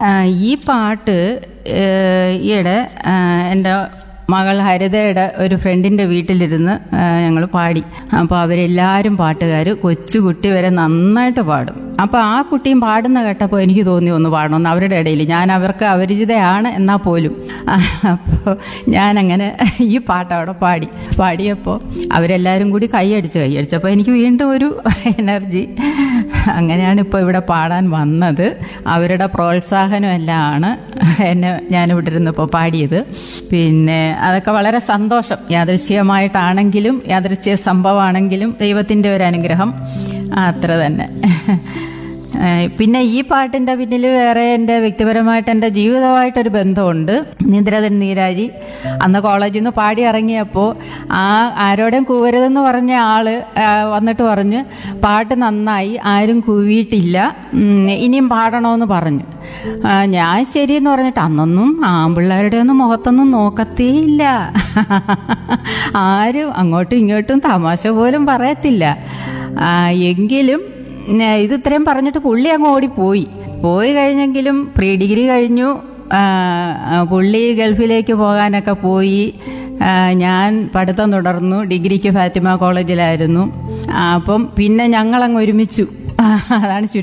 ആ, ഈ പാട്ട് ഏഹ്, ഈയിടെ ആ, എൻ്റെ മകൾ ഹരിതയുടെ ഒരു ഫ്രണ്ടിൻ്റെ വീട്ടിലിരുന്ന് ഞങ്ങൾ പാടി അപ്പോൾ അവരെല്ലാവരും പാട്ടുകാർ കൊച്ചുകുട്ടി വരെ നന്നായിട്ട് പാടും അപ്പോൾ ആ കുട്ടിയും പാടുന്ന കേട്ടപ്പോൾ എനിക്ക് തോന്നി ഒന്ന് പാടണമെന്ന് അവരുടെ ഇടയിൽ ഞാൻ അവർക്ക് അപരിചിതയാണ് എന്നാൽ പോലും അപ്പോൾ ഞാനങ്ങനെ ഈ പാട്ട് അവിടെ പാടി പാടിയപ്പോൾ അവരെല്ലാവരും കൂടി കൈയടിച്ച് കൈയടിച്ചപ്പോൾ എനിക്ക് വീണ്ടും ഒരു എനർജി അങ്ങനെയാണ് ഇപ്പോൾ ഇവിടെ പാടാൻ വന്നത് അവരുടെ പ്രോത്സാഹനം എല്ലാമാണ് എന്നെ ഞാനിവിടെ ഇരുന്നപ്പോൾ പാടിയത് പിന്നെ അതൊക്കെ വളരെ സന്തോഷം യാദൃശ്ചികമായിട്ടാണെങ്കിലും യാദൃശ്ചിക സംഭവമാണെങ്കിലും ദൈവത്തിൻ്റെ ഒരു അനുഗ്രഹം അത്ര തന്നെ ഏഹ് പിന്നെ ഈ പാട്ടിൻ്റെ പിന്നിൽ വേറെ എൻ്റെ വ്യക്തിപരമായിട്ട് എൻ്റെ ജീവിതമായിട്ടൊരു ബന്ധമുണ്ട് നിദ്രതൻ നീരാഴി അന്ന് കോളേജിൽ നിന്ന് പാടി ഇറങ്ങിയപ്പോൾ ആ ആരോടെയും കൂവരുതെന്ന് പറഞ്ഞ ആള് ആ, വന്നിട്ട് പറഞ്ഞ് പാട്ട് നന്നായി ആരും കൂവിയിട്ടില്ല ഉം, ഇനിയും പാടണമെന്ന് പറഞ്ഞു ആ, ഞാൻ ശരിയെന്ന് പറഞ്ഞിട്ട് അന്നൊന്നും ആമ്പിള്ളേരുടെ ഒന്നും മുഖത്തൊന്നും നോക്കത്തേയില്ല ആരും അങ്ങോട്ടും ഇങ്ങോട്ടും തമാശ പോലും പറയത്തില്ല ആ, എങ്കിലും ഉം, ഇത് ഇത്രയും പറഞ്ഞിട്ട് പുള്ളി അങ്ങ് ഓടിപ്പോയി പോയി കഴിഞ്ഞെങ്കിലും പ്രീ ഡിഗ്രി കഴിഞ്ഞു ആ, ആ, പുള്ളി ഗൾഫിലേക്ക് പോകാനൊക്കെ പോയി ആ, ഞാൻ പഠിത്തം തുടർന്നു ഡിഗ്രിക്ക് ഫാത്തിമ കോളേജിലായിരുന്നു ആ, അപ്പം പിന്നെ ഞങ്ങളങ്ങ് ഒരുമിച്ചു അതാണ് ചുരുക്കം